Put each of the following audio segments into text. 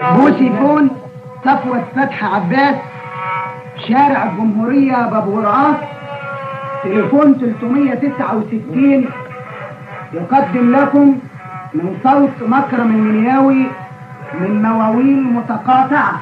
بوسي فون صفوة فتحي عباس شارع الجمهورية بابو رعاص تليفون 369 يقدم لكم من صوت مكرم المنياوي من مواويل متقاطعة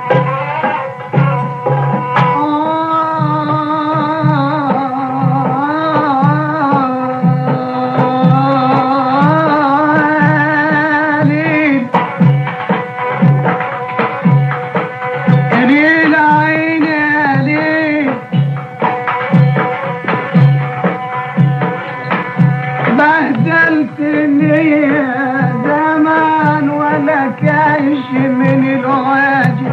ليل عيني ليل بهدلتني يا زمان ولا كاش من الواجب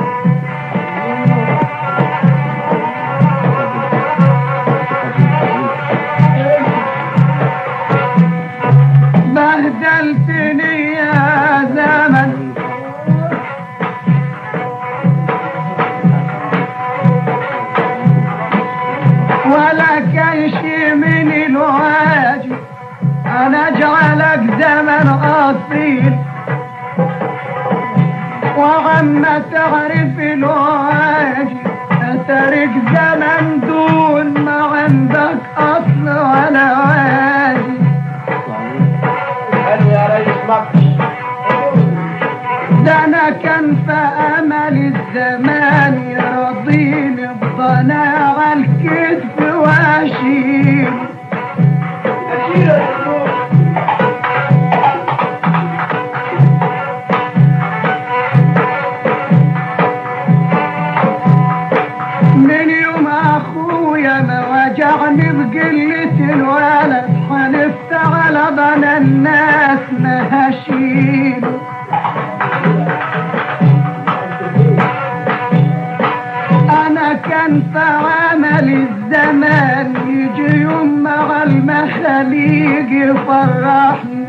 بهدلتني يا زمن ولا كان شي من الواجب انا اجعلك زمن اصيل وعما تعرف الواجب اترك زمن دون ما عندك اصل ولا واجب حلو يا ريس مكة ده انا كان في امل الزمان يرضيني بضناع الكتف واشيل أشيل يا دكتور من يوم اخويا ما وجعني بقلة الولد حلفت على ضنا الناس ما هشيله انا كان في عمل الزمان يجي يوم مع المخاليق يفرحني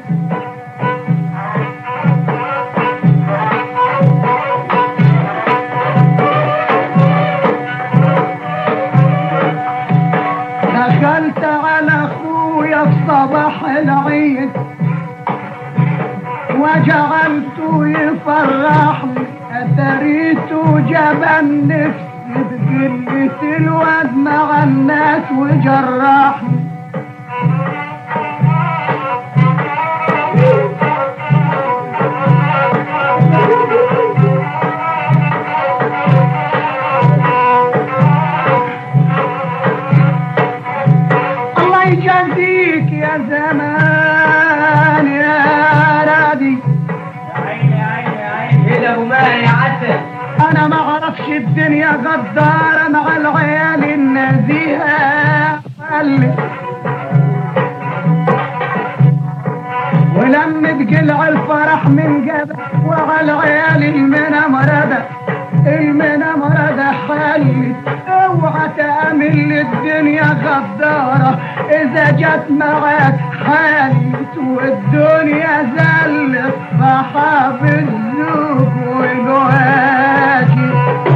دخلت على اخويا في صباح العيد وجعلته يفرحني اتريته جبن نفسي بقلة الواد مع الناس وجرحني الله يجازيك يا زمان يا رادي يا عيني يا عيني يا عيني ايه ده ابو ماهر يا عسل انا ما اعرفش الدنيا غدارة مع العيال النزيهة قال ولما تقلع الفرح من جبل وعلى العيال المنى مرضى المنى مرضى حلت اوعى تأمل الدنيا غدارة اذا جت معاك حالت والدنيا زلت صحاب الزوج والواجب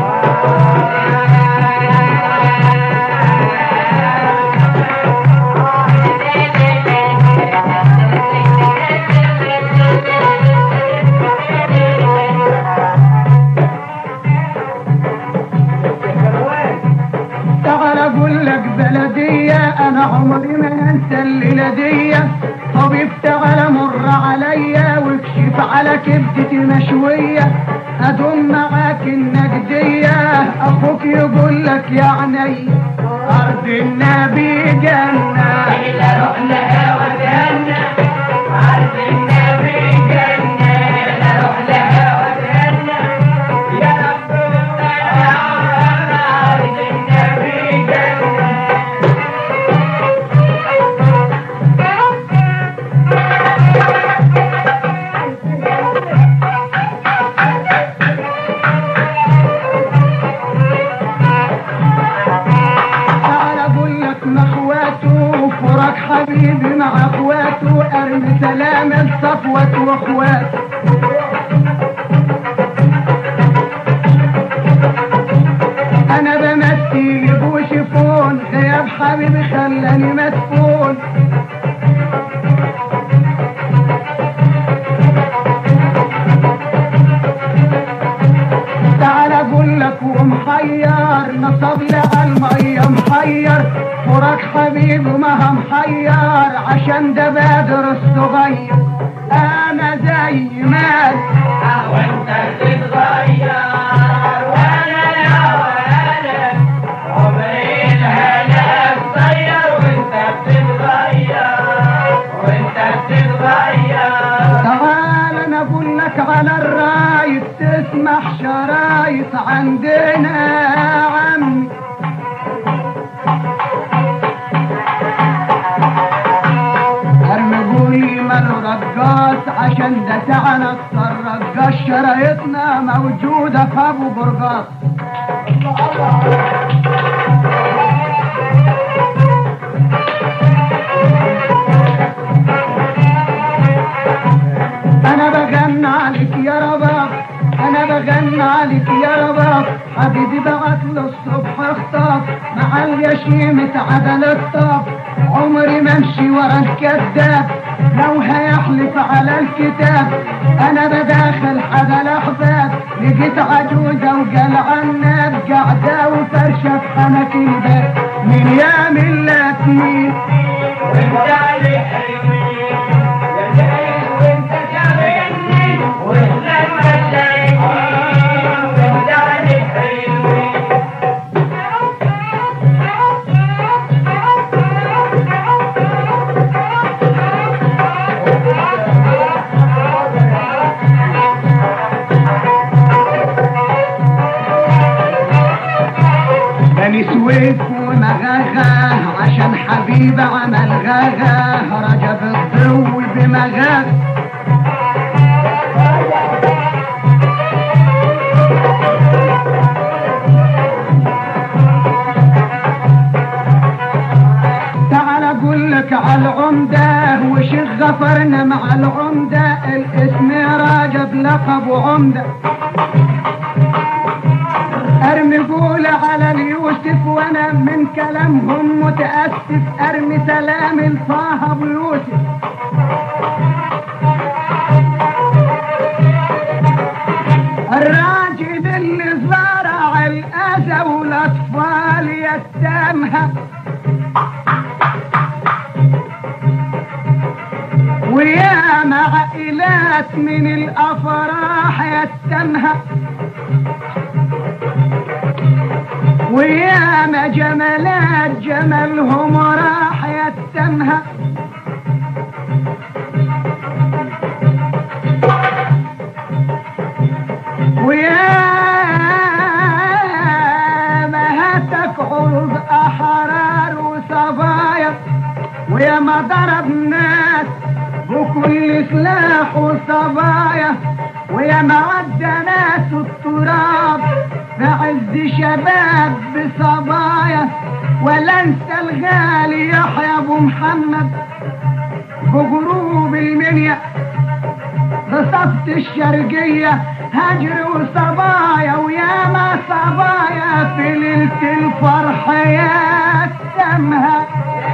تعال اقول لك بلدية انا عمري ما انسى الليلة دي طبيب تعال مر عليا واكشف على كبدتي مشوية ادوم معاك النجدية اخوك يقول لك يا عيني ارض النبي جنة إلا رحنا ودنا عارف النبي جنة إلا رحنا ودنا يا رب اغفر عمرنا عارف النبي جنة تعال اقول لك ما اخواته فرق حبيبي مع اخواته ارمي سلام الصفوة واخواته انا بمثل بوشفون غياب حبيبي خلاني مدفون حبيبي ما هم محير عشان ده بدر الصغير انا زي ما وانت بتتغير وانا يا ولد عمري الهنا قصير وانت بتتغير وانت بتتغير تعال انا اقول لك على الرايت تسمح شرايط عندنا يا عمي ارمجولي ماله رقاص عشان ده تعالى اكثر رقاص شرايطنا موجودة في ابو برقاص انا بغنى عليك يا رباب انا بغنى عليك يا رباب حبيبي بعت له الصبح خطاب مع اليشيمة عدل الطاب عمري ما امشي ورا الكذاب لو هيحلف على الكتاب انا بداخل حدا الاحباب لقيت عجوزة وقال عناب قاعدة وفرشة في حنك الباب من يام اللاتين وانت علي حلوين يا جاي وانت شاغلني وانت ما شايفني وانت علي حلوين بني سويف ومغاغا عشان حبيب عمل غاغا رجب الضو بمغاغ تعال اقول لك على العمدة وشيخ غفرنا مع العمدة الاسم راجب لقب عمدة ارمي قول على اليوسف وانا من كلامهم متاسف ارمي سلام لطه ابو يوسف الراجل اللي زرع الاذى والاطفال يتامها ويا عائلات من الافراح يتمها وياما جمالات جمالهم راح يتمها وياما هتك عرض احرار وصبايا وياما ضرب ناس بكل سلاح وصبايا وياما عدى ناس التراب في عز شباب بصبايا ولا انسى الغالي يحيى ابو محمد بغروب المنيا بصفت الشرقية هجر وصبايا وياما صبايا في ليلة الفرح يا سمها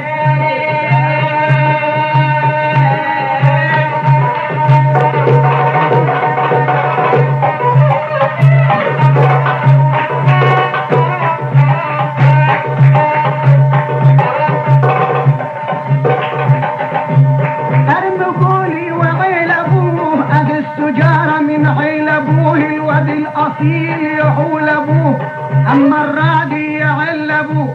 ارمقولي وعيل ابوه ادي السجارة من عيل ابوه الواد الاصيل يعول ابوه اما الرادي يعل ابوه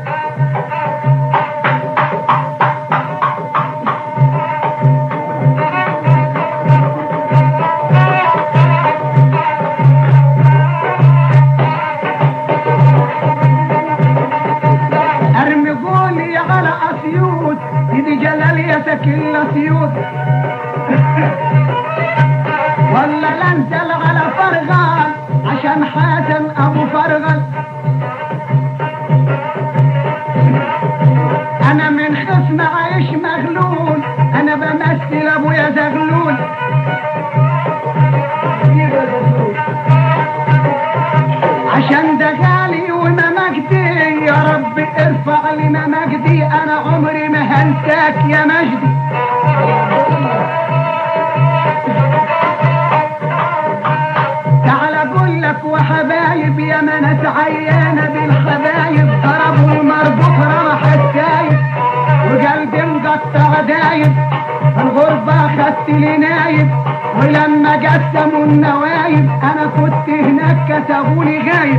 ارمي قولي على اسيوط ايدي جلاليتك الا سيوط ولا لنزل على فرغان عشان حاتم ابو فرغل انا من خصم عايش مغلول انا بمثل ابويا زغلول عشان ده غالي وما مجدي يا رب ارفع لي ما مجدي انا عمري ما هنساك يا مجدي تعال اقول لك وحبايب يا ما ناس عيانه بالحبايب ضربوا المربوط رمح السايب غايب الغربة خدت لي نايب ولما قسموا النوايب انا كنت هناك كتبوا لي غايب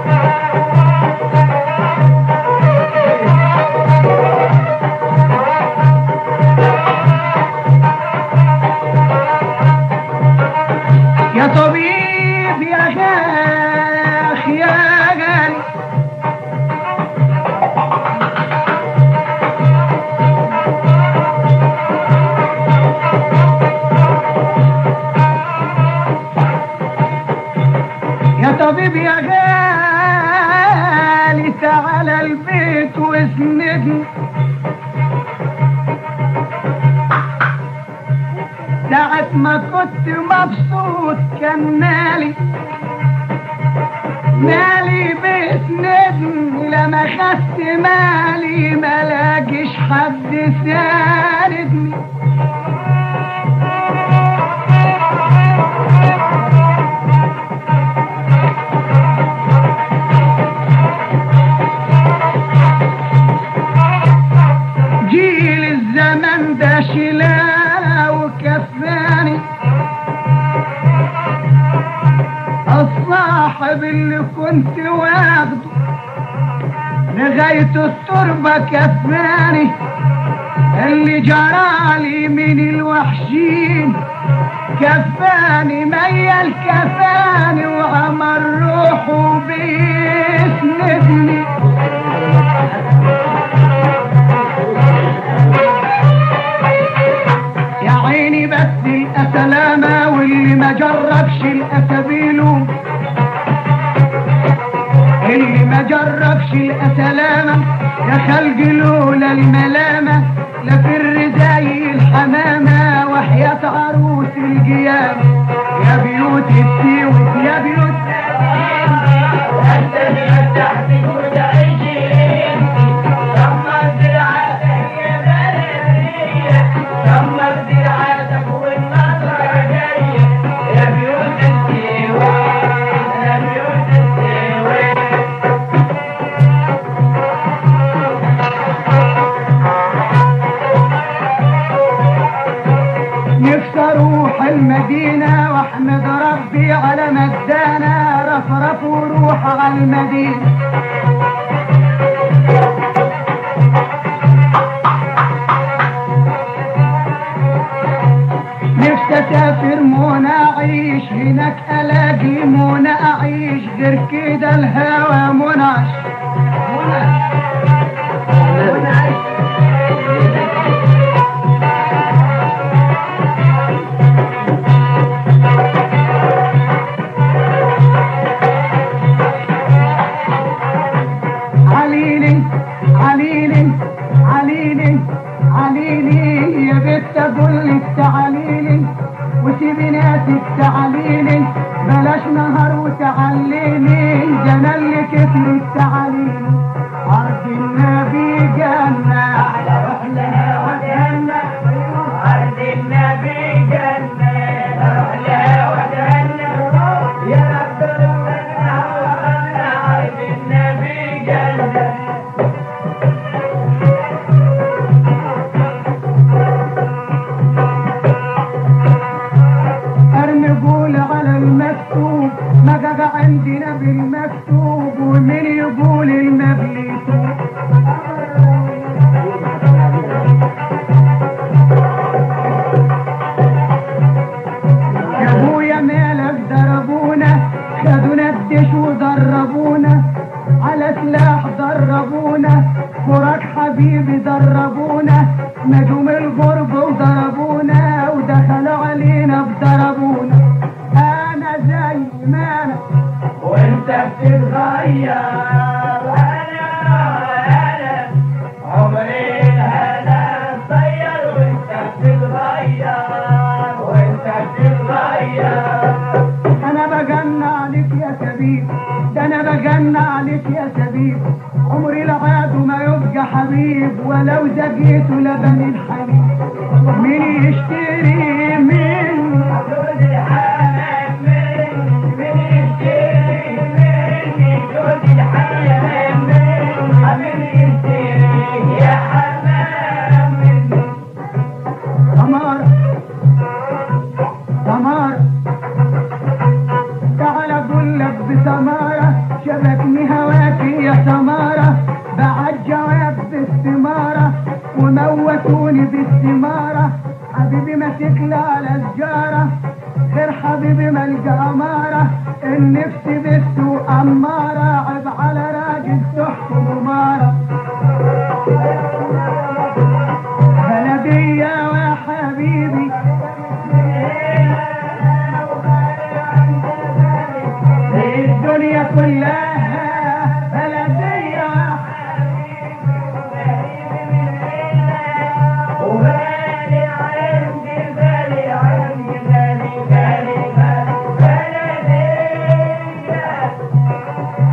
يا طبيب يا شيخ يا غالي يا طبيب يا غالي تعال البيت واسندني ساعة ما كنت مبسوط كان مالي مالي بيسندني لما خدت مالي ملاقيش حد ساندني جيل الزمن ده شلا وكفاني الصاحب اللي كنت واخده لغاية التربة كفاني اللي جرالي من الوحشين كفاني ميل كفاني وعمل روحه بيسندني يا عيني بس الأسلامة واللي ما جربش الأسابيلو اللي ما جربش الأسلامة يا خلق لولا الملامة لفر زي الحمامة وحياة عروس القيامة يا بيوت السيوت يا بيوت نفسي اروح المدينة واحمد ربي على مدانا رفرف وروح على المدينة نفسي اسافر منى اعيش هناك الاقي منى اعيش غير كده الهوى منعش عليلي عليلي عليلي عليلي يا بنت اقول لك تعاليلي وسيبي ناسك تعاليلي بلاش نهار وتعليلي ده انا اللي كتر التعاليل ارض النبي جنة اروح لها وجنة ارض النبي جنة اروح لها وجنة يا رب ربنا ارض النبي جنة ارمي قول على المكتوب ما جاء عندنا بالمكتوب ومن يقول المبليتوب يا ابويا مالك ضربونا خدونا الدش ودربونا على سلاح دربونا فراق حبيبي دربونا نجوم الغرب وضربونا ودخلوا علينا بضربونا انا زي ما انا وانت بتتغير انا انا عمري الهنا صير وانت بتتغير وانت بتتغير انا بجنى عليك يا سبيب ده انا بجنى عليك يا سبيب عمري العاد ما يبقى حبيب ولو زقيته لبن الحليب مين يشتري من هوتوني بالسمارة حبيبي ماسك لي على سجارة غير حبيبي ما الجمارة النفس بالسوق أمارة عيب على راجل تحكم أمارة بلدية يا حبيبي الدنيا كلها بلدية يا وغالي عندي غالي عندي غالي غالي غالي بلدية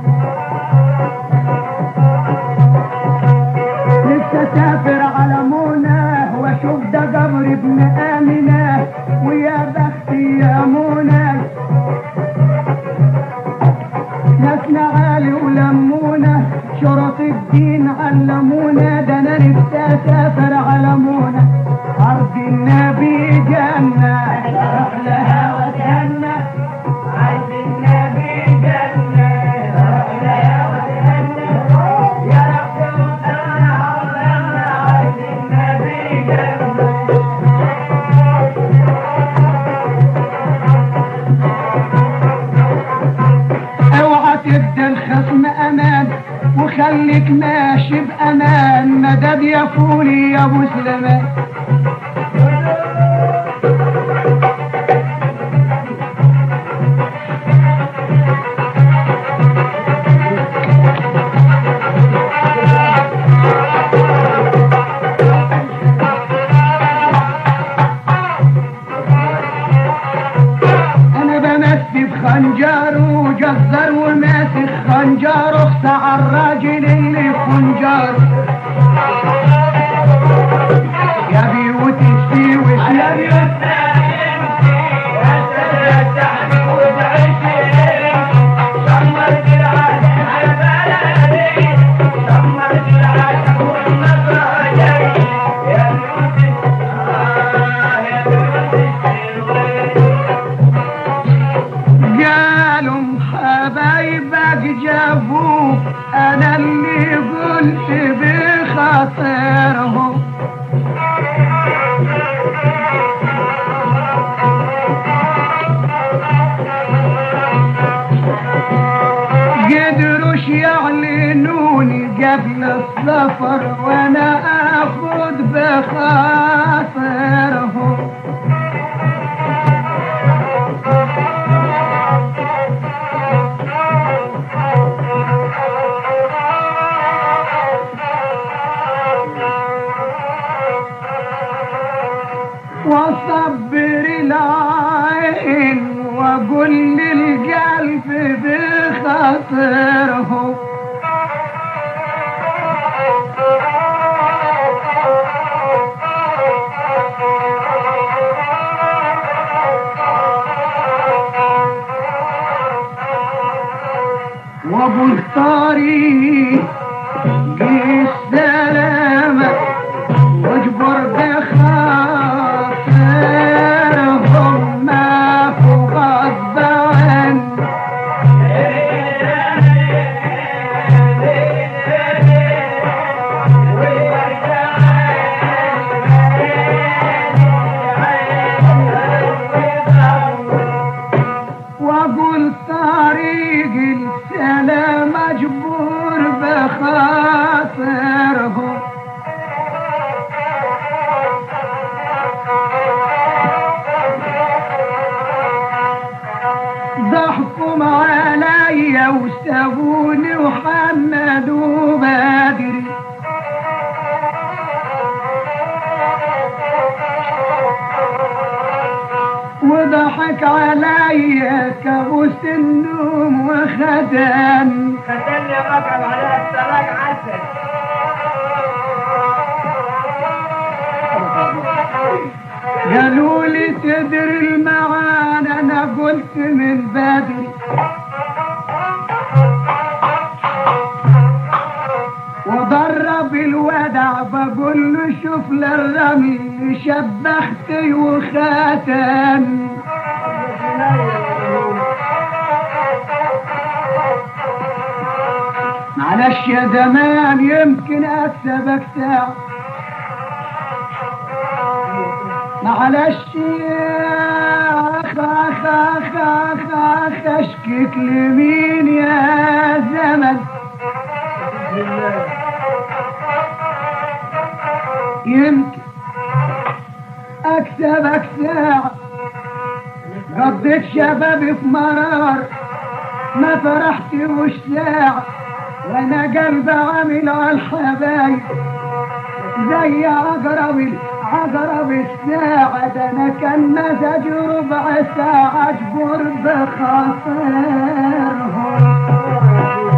نفسي اسافر على منى واشوف ده قبر ابن امنه ويا بختي يا منى ناسنا عالي ولمونا شرط الدين علمونا ده انا نفسي اسافر على منى ارض النبي جنه اروح لها واتهنى عايز النبي جنة روح لها وتهنى يا رب وطلع عمرنا عايز النبي جنة اوعى تدي الخصم امان وخليك ماشي بامان مدد يا فولي يا ابو سليمان انا بمسي بخنجر وجزر وماسك خنجر اخسع على الراجل اللي خنجر يا بيوت السي على وسلام بيوتنا يمشي يا سلام وتعيش شمر درعاتك على بلدي شمر درعاتك والنصر جاي يا بيوت آه يا بيوت السلوين قالوا حبايبك جابوك انا اللي قلت بخاطرهم قدروش يعلنوني قبل السفر وانا اخد بخاطرهم واصبر العين واقول للقلب بخاطرهم وابو الطريق السلامة واجبر بخاطرهم ما فوق غصب عني واقول طريق السلام مجبور بخاطرهم ضحكوا عليا وسابوني وحمدوا بدري وضحك عليا كابوس النوم وخدم خدني رقم على السراج عسل قالوا لي تدري المعان انا قلت من بدري وضرب الودع بقول له شوف للرمي شبختي وخاتم معلش يا زمان يمكن اكسبك ساعة معلش يا اخ اخ اخ اخ اخ اشكيك لمين يا زمن يمكن اكسبك ساعة قضيت شبابي في مرار ما فرحت وش ساعة وانا قلبي عامل على الحبايب زي عقرب عقرب الساعة ده انا كان مزاج ربع ساعة اجبر بخاطرهم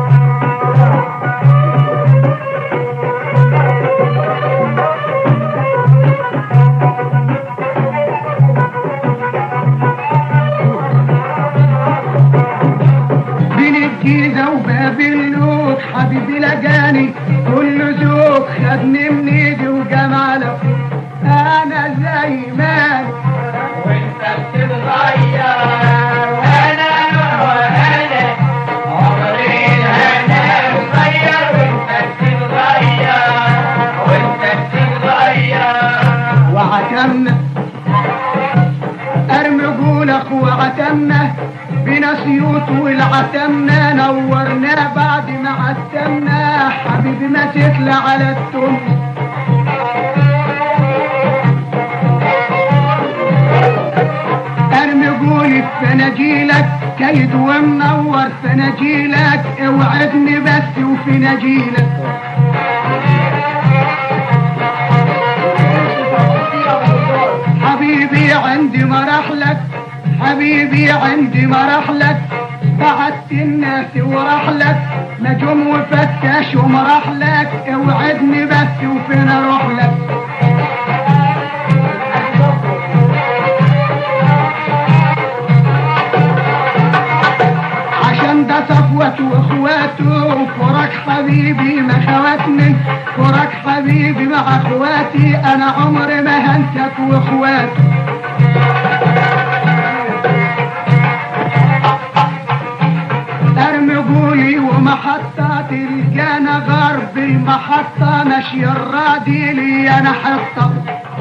بين الجيزة وباب اللوك حبيبي لقاني كل ذوق خدني من ايدي وجماله انا زي ما وانت بتتغير وانا وانا عمري انا مغير وانت بتتغير وانت بتتغير وعتمنا ارمي قولك وعتمنا بنا سيوط والعتمنا نورنا بعد ما عتمنا حبيبي ما تطلع على التم ارمي قولي في فناجيلك كيد ومنور فناجيلك اوعدني بس وفي نجيلك حبيبي عندي مرحلك حبيبي عندي مرحلك بعدت الناس ورحلك نجوم وفتش ومرحلك اوعدني بس وفين اروح لك عشان ده صفوته واخواته وفرج حبيبي ما خواتني فرج حبيبي مع اخواتي انا عمري ما هنسك واخواتي ارمي قولي ومحطات الجانا غرب المحطة ماشي الرادي لي انا حطة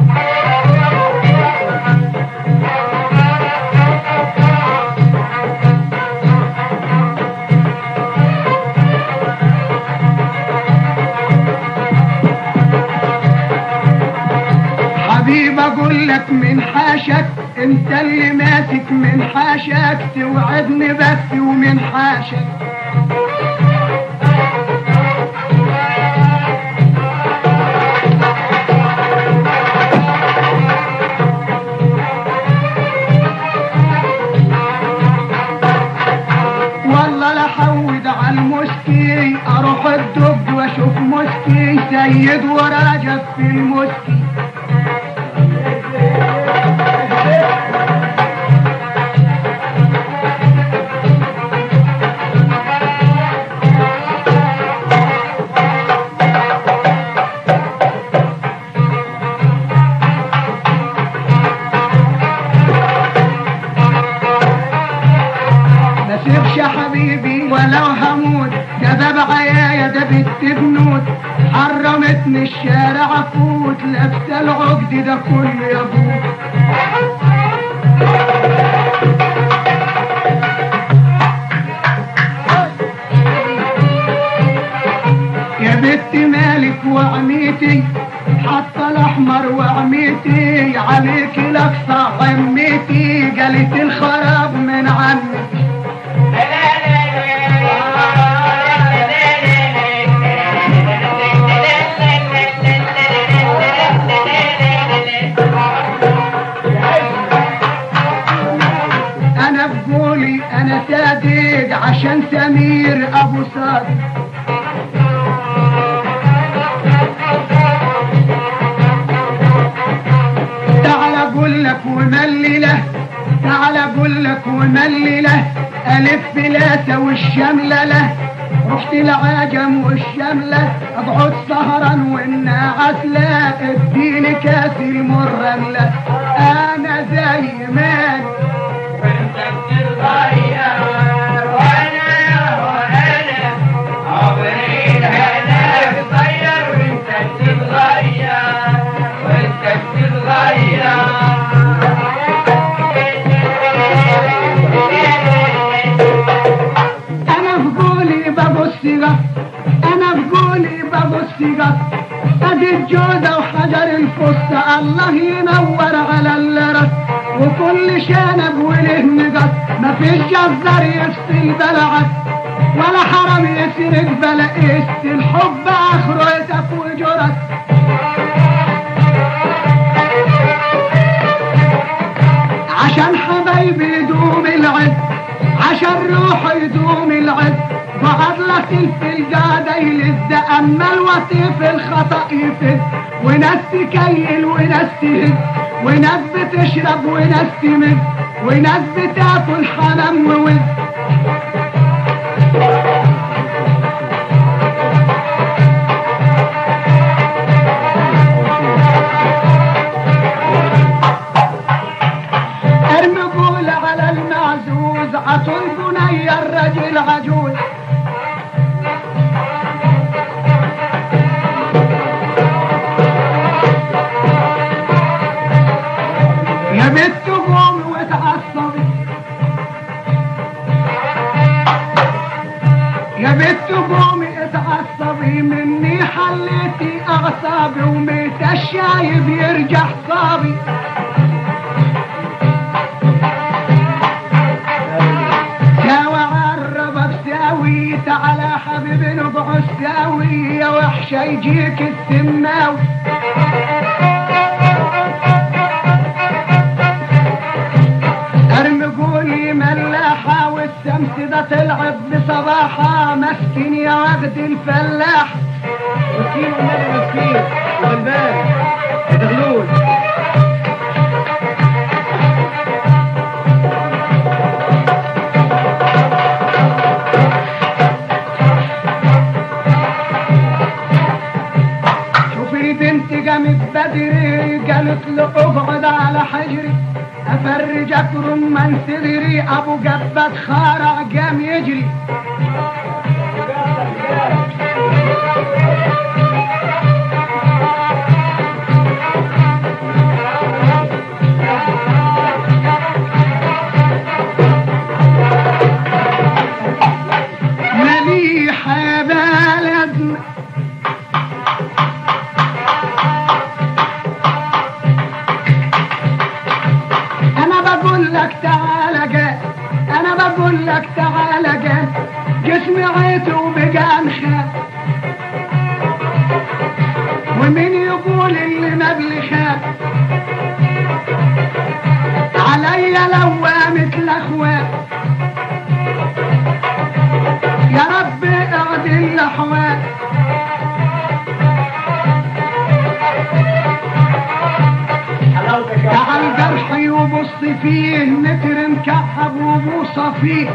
حبيب اقول لك من حاشك انت اللي ماسك من حاشك توعدني بس ومن حاشك والله لا حود على المسكي اروح الدب واشوف مسكي سيد وراجب في المسكي ما سيبش يا حبيبي ولو هموت ده باب عيايا ده بنت بنوت حرمتني الشارع افوت لابسه العقد ده كله يفوت يا بنت مالك وعميتي حتى الاحمر وعميتي عليك الاقصى عميتي قالت الخراب من عنك انا بقولي انا صادق عشان سمير ابو صادق تعال اقول لك وملله تعال اقول لك وملله الف لاسه والشمله له رحت العجم والشمله اقعد سهرا والنعس لا اديني كاس المرمله انا زي ما وانت بتتغير وانا وانا عمري انا بتغير وانت بتتغير وانت بتتغير ده الله ينور على الرس وكل شنب وله نقص مفيش جزار يفصل بلعت ولا حرم يسرق بلا قست الحب اخره يتف وجرس عشان حبايبي يدوم العز عشان روحه يدوم العز وعضلة في القادة يلز أما الوصي في الخطأ يفز وناس تكيل وناس تهز وناس بتشرب وناس تمز وناس بتاكل حمام ووز ارمي قول على المعزوز عطول بني الرجل عجوز يا بنت قومي وتعصبي يا بنت قومي اتعصبي مني حليتي اعصابي وميت الشايب يرجع صابي ساوى عربك ساوي تعالى حبيبي نقعد ساوي يا وحشة يجيك السماوي ارمي قولي ملاحة والشمس ده طلعت بصباحة مسكين يا وغد الفلاح مسكين والنبي مسكين وغلبان دغلول شوفي بنت قامت بدري قالت له اقعد على حجري افرجك رمان صدري ابو جبت خارع قام يجري مليحة يا بلدنا انا بقول لك تعالى جان انا بقول لك تعالى جان جسمي عيته وبقان خان ومين يقول اللي مبلي خان عليا لو قامت الاخوان يا رب اعدل الاحوال حلاوتك يا تعال جرحي وبص فيه نتر مكعب وبوصة فيه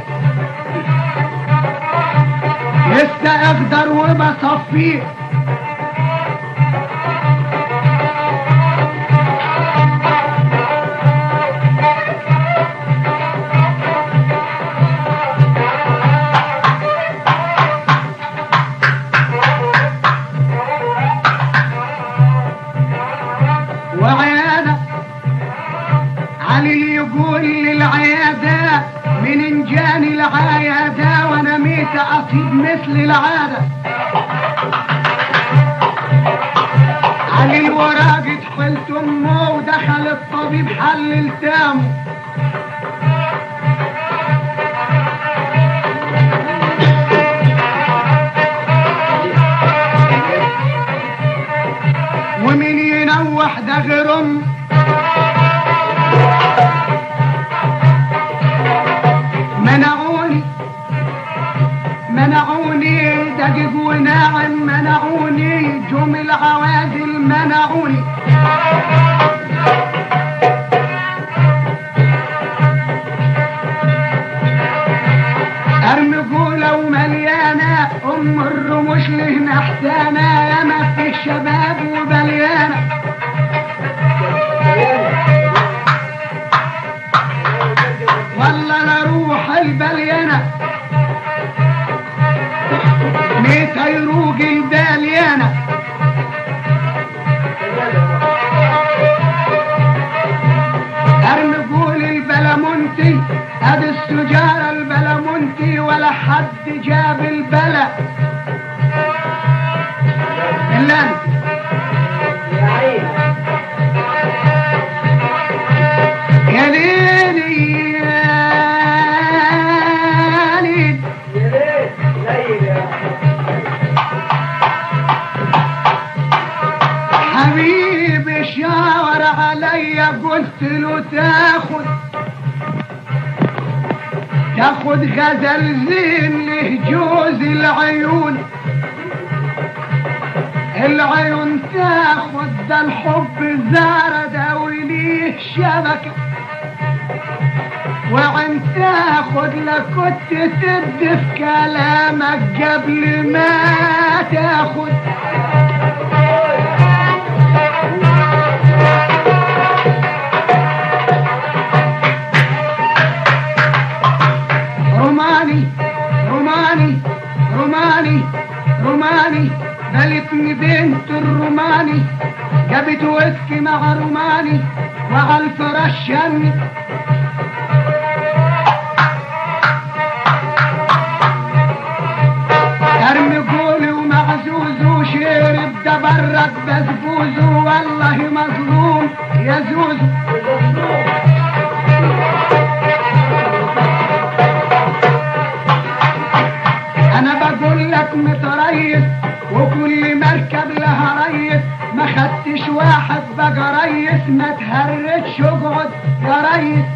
لسه اقدر وبصفيه وعيادة علي يقول للعيادة من انجاني العيادة وانا ميت اطيب مثل العادة علي الوراق دخلت امه ودخل الطبيب حلل تامه ومن ينوح ده غير امه منعوني منعوني دقيق وناعم منعوني جم العوادل منعوني ارمي قولة ومليانة ام الرموش لهنا احسانة ياما في الشباب وبليانة والله لا روح البليانة ميت يروق البليانة عليا قلت له تاخد تاخد غزل زين له جوز العيون العيون تاخد ده الحب زارد وليه شبكة وعن تاخد لكنت تد في كلامك قبل ما تاخد روماني روماني روماني روماني بلتني بنت الروماني جابت ويسكي مع روماني وعلى الفراش شمي ارمي قولي ومعزوز وشرب ده برك بسبوز والله مظلوم يا زوزو انا بقول لك متريس وكل مركب لها ريس ما خدتش واحد بقى ريس ما تهرتش اقعد يا ريس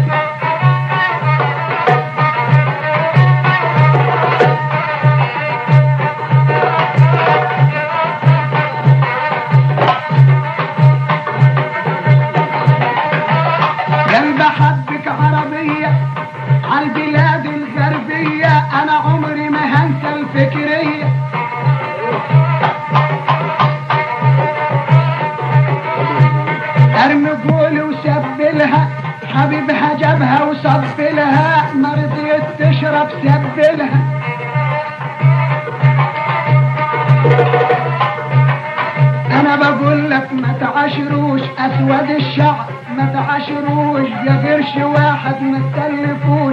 قلب حبك عربية عالبلاد الغربية أنا عمري ما هنسى الفكرية ارمي قولي وسبلها حبيبها جابها وصبلها ما رضيت تشرب سبلها انا بقول لك ما تعاشروش اسود الشعر ما تعاشروش يا قرش واحد ما تسلفوش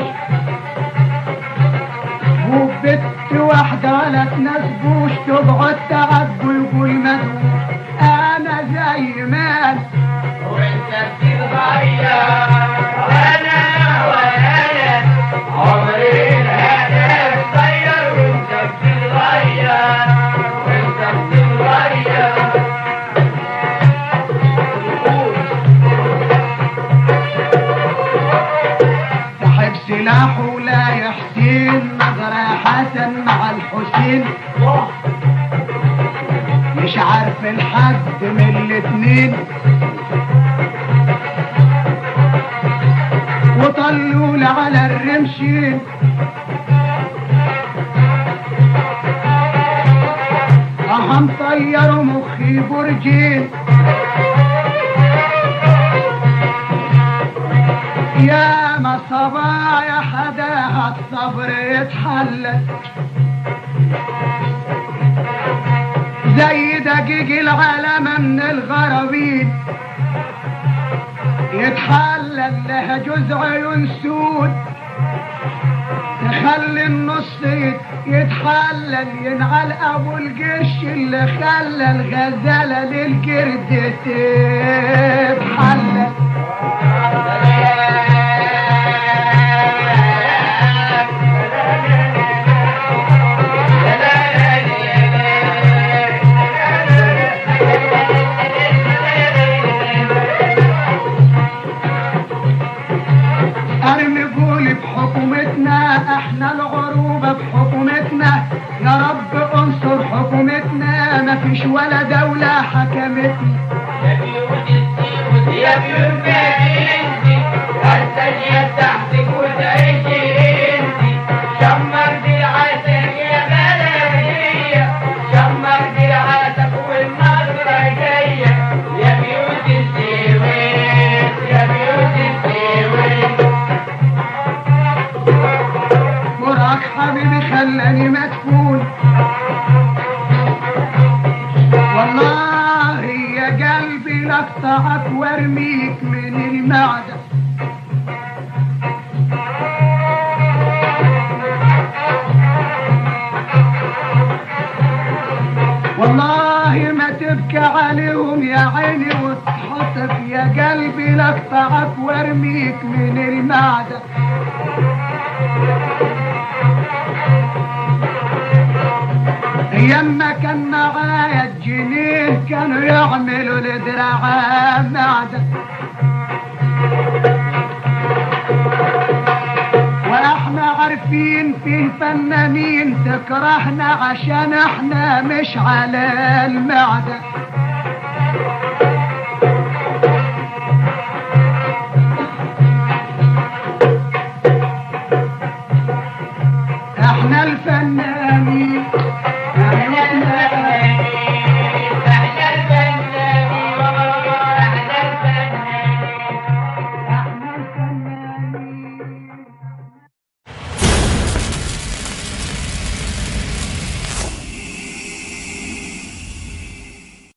وبت واحدة ولا تناسبوش تقعد تعقل قول ما تقول انا زي ما أنا. وانت بتتغير وانا وانا عمري الهنا اتغير وانت بتتغير وانت بتتغير صاحب سلاحه لا يحسين نظر حسن مع الحسين مش عارف الحد من الاتنين وطلوا لي على الرمشين اهم طيروا مخي برجين يا ما صبايا حداها الصبر يتحلل زي دقيق العلامة من الغرابين يتحلل لها جزء عيون سود تخلي النص يت- يتحلل ينعل ابو القش اللي خلى الغزالة للقرد تتحلل ارمي قولي بحكومتنا احنا العروبة بحكومتنا يا رب انصر حكومتنا مفيش ولا دولة حكمتنا يا بيوتي انتي الثانية تحتك وتعيشي انتي شمر دراعتك يا بلدية شمر دراعتك والنظرة جاية يا بيوت السويس يا بيوت السويس وراك حبيبي خلاني مدفون والله يا قلبي لقطعك وارميك من المعدة والله ما تبكي عليهم يا عيني وتحطك يا قلبي لقطعك وارميك من المعدة يما كان معايا الجنين كانوا يعملوا لدراعة معدن واحنا عارفين فيه فنانين تكرهنا عشان احنا مش على المعدن احنا الفنانين